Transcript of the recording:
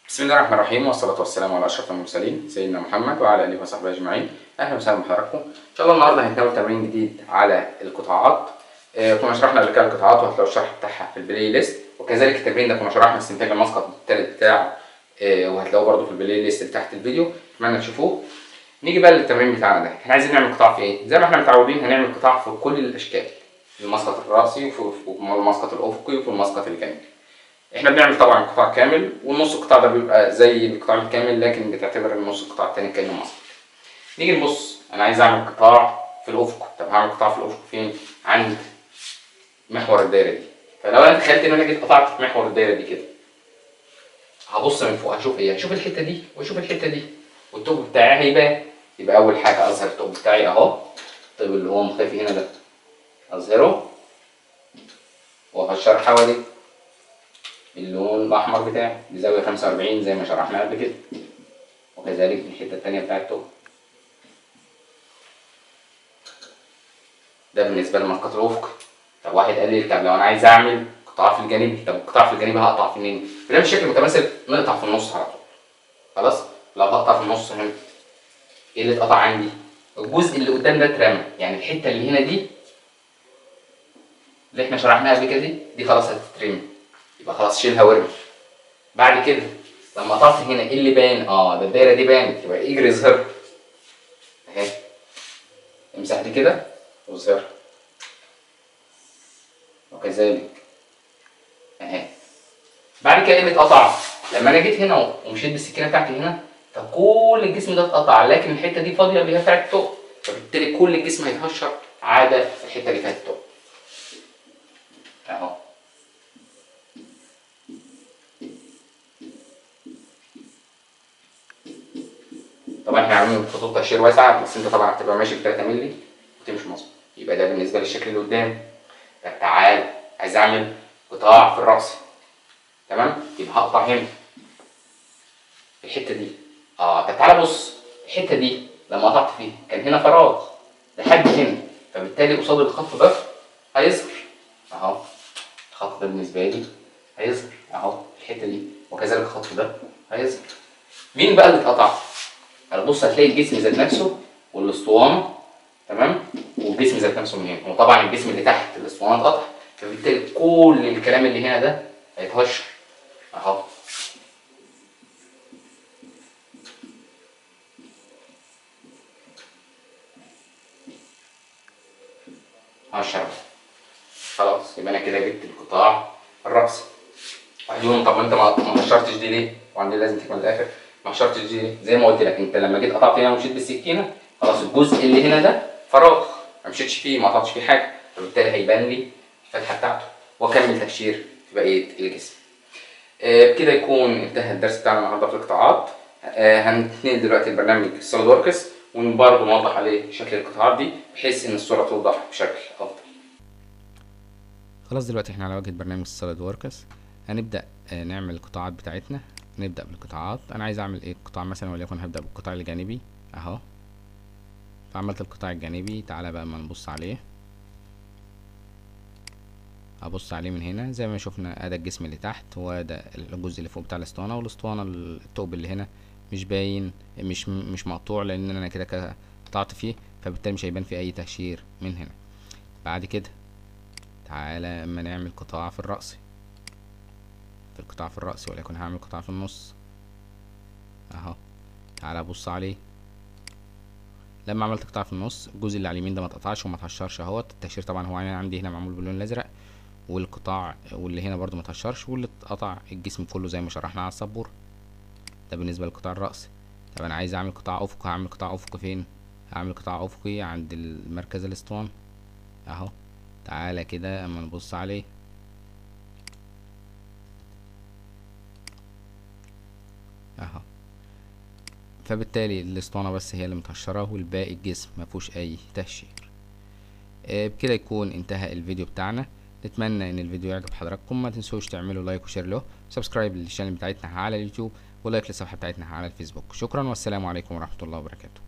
بسم الله الرحمن الرحيم والصلاة والسلام على أشرف المرسلين سيدنا محمد وعلى آله وصحبه أجمعين أهلا وسهلا بحضراتكم إن شاء الله النهاردة هنتناول تمرين جديد على القطاعات آه، كنا شرحنا قبل كده القطاعات وهتلاقوا الشرح بتاعها في البلاي ليست وكذلك التمرين ده كنا شرحنا استنتاج المسقط التالت بتاعه آه، وهتلاقوه برضه في البلاي ليست اللي تحت الفيديو أتمنى تشوفوه نيجي بقى للتمرين بتاعنا ده احنا عايزين نعمل قطاع في ايه زي ما احنا متعودين هنعمل قطاع في كل الاشكال في المسقط الراسي وفي وفي المسقط الافقي وفي المسقط الجانبي احنا بنعمل طبعا قطاع كامل والنص القطاع ده بيبقى زي القطاع الكامل لكن بتعتبر النص القطاع التاني كانه مسقط نيجي نبص انا عايز اعمل قطاع في الافق طب هعمل قطاع في الافق فين عند محور الدايره دي فلو انا تخيلت ان انا جيت قطعت في محور الدايره دي كده هبص من فوق هشوف ايه هشوف الحته دي واشوف الحته دي والتوب بتاعي هيبان يبقى اول حاجه اظهر التوب بتاعي اهو الطب اللي هو مختفي هنا ده اظهره وهشر حوالي اللون الاحمر بتاعي بزاويه 45 زي ما شرحنا قبل كده وكذلك الحته التانيه بتاعت التوب ده بالنسبه للمسقط الافقي طب واحد قال لي طب لو انا عايز اعمل قطاع في الجانبي طب القطاع في الجانبي هقطع في منين؟ فده مش شكل متماثل نقطع في النص على طول خلاص لو هقطع في النص هنا ايه اللي اتقطع عندي؟ الجزء اللي قدام ده اترمى يعني الحته اللي هنا دي اللي احنا شرحناها قبل كده دي دي خلاص هتترمي يبقى خلاص شيلها وارمي بعد كده لما قطعت هنا ايه اللي بان؟ اه ده الدايره دي بانت يبقى اجري اظهرها اهي امسح دي كده واظهرها وكذلك اهي بعد كده ايه اللي اتقطع؟ لما انا جيت هنا ومشيت بالسكينه بتاعتي هنا فكل الجسم ده اتقطع لكن الحته دي فاضيه اللي هي بتاعت التوب فبالتالي كل الجسم هيتهشر عدا الحته اللي فيها التوب اهو طبعا احنا عاملين خطوط تهشير واسعه بس انت طبعا هتبقى ماشي ب 3 مللي وتمشي مظبوط يبقى ده بالنسبه للشكل اللي قدام طب تعال عايز اعمل قطاع في الراس تمام يبقى هقطع هنا الحته دي اه طب تعالى بص الحته دي لما قطعت فيها كان هنا فراغ لحد هنا فبالتالي قصاد الخط ده هيظهر اهو الخط ده بالنسبه لي هيظهر اهو الحته دي وكذلك الخط ده هيظهر مين بقى اللي اتقطع؟ هتبص هتلاقي الجسم ذات نفسه والاسطوانه تمام والجسم ذات نفسه من هنا وطبعا الجسم اللي تحت الاسطوانه اتقطع فبالتالي كل الكلام اللي هنا ده هيتهشر اهو هشر خلاص يبقى انا كده جبت القطاع الرأسي واحد يقول طب ما انت ما ما هشرتش دي ليه؟ وعندي لازم تكمل الاخر ما هشرتش دي ليه؟ زي ما قلت لك انت لما جيت قطعت هنا ومشيت بالسكينه خلاص الجزء اللي هنا ده فراغ ما مشيتش فيه ما قطعتش فيه حاجه فبالتالي هيبان لي الفتحه بتاعته واكمل تهشير في بقيه الجسم. آه، بكده يكون انتهى الدرس بتاعنا النهارده في القطاعات آه، هنتنقل دلوقتي لبرنامج سوليد وركس وبرضه نوضح عليه شكل القطاعات دي بحيث ان الصوره توضح بشكل افضل. خلاص دلوقتي احنا على واجهة برنامج السوليد وركس هنبدأ آه، نعمل القطاعات بتاعتنا نبدأ بالقطاعات انا عايز اعمل ايه قطاع مثلا وليكن هبدأ بالقطاع الجانبي اهو فعملت القطاع الجانبي تعالى بقى ما نبص عليه ابص عليه من هنا زي ما شفنا ادي الجسم اللي تحت وده الجزء اللي فوق بتاع الاسطوانه والاسطوانه الثقب اللي هنا مش باين مش مش مقطوع لان انا كده كده قطعت فيه فبالتالي مش هيبان فيه اي تهشير من هنا بعد كده تعالى اما نعمل قطاع في الرأس في القطاع في الرأس وليكن هعمل قطاع في النص اهو تعالى ابص عليه لما عملت قطاع في النص الجزء اللي على اليمين ده ما اتقطعش وما اتهشرش اهوت التهشير طبعا هو عندي هنا معمول باللون الازرق والقطاع واللي هنا برضو ما اتهشرش واللي اتقطع الجسم كله زي ما شرحنا على السبورة ده بالنسبة للقطاع الرأسي طب انا عايز اعمل قطاع افقي هعمل قطاع افقي فين هعمل قطاع افقي عند المركز الاسطواني اهو تعالى كده اما نبص عليه اهو فبالتالي الاسطوانة بس هي اللي متهشرة والباقي الجسم مفهوش اي تهشير آه، بكده يكون انتهى الفيديو بتاعنا نتمنى ان الفيديو يعجب حضراتكم ما تنسوش تعملوا لايك وشير له سبسكرايب للشانل بتاعتنا على اليوتيوب ولايك للصفحة بتاعتنا على الفيسبوك شكرا والسلام عليكم ورحمة الله وبركاته